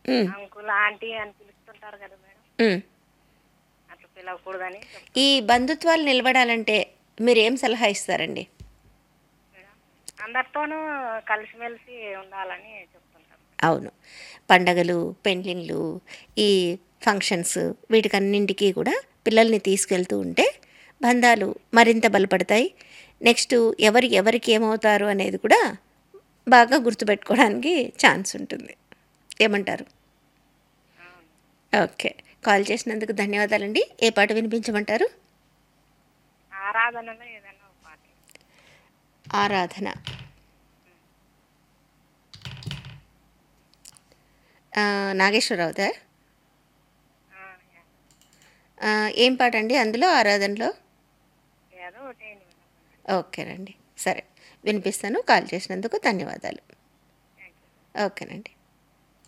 ఉమ్, uncle aunty అని పిలుస్తుంటారు కదా మేడం ఉమ్. అట్లా పిలవకూడదని చెప్తాను ఈ బంధుత్వాలు నిలబడాలంటే మీరు ఏం సలహా ఇస్తారండి మేడం అందరితోనూ కలిసిమెలిసి ఉండాలని చెప్తుంటారు అవును పండగలు పెండ్లిళ్ళు ఈ ఫంక్షన్స్ వీటికన్నింటికి కూడా పిల్లల్ని తీసుకెళ్తూ ఉంటే బంధాలు మరింత బలపడతాయి నెక్స్ట్ ఎవరి ఎవరికి ఏమవుతారు అనేది కూడా బాగా గుర్తుపెట్టుకోవడానికి ఛాన్స్ ఉంటుంది ఏమంటారు ఓకే కాల్ చేసినందుకు ధన్యవాదాలండి ఏ పాట వినిపించమంటారు ఆరాధనలో ఏదైనా ఒక పాట ఆరాధన ఆ, నాగేశ్వరరావుదా ఆ, యా. ఆ, ఏం పాట అండి అందులో ఆరాధనలో ఏదో ఒకటి ఏంటి మేడం ఓకేనండి సరే వినిపిస్తాను కాల్ చేసినందుకు ధన్యవాదాలు థ్యాంక్ యూ ఓకేనండి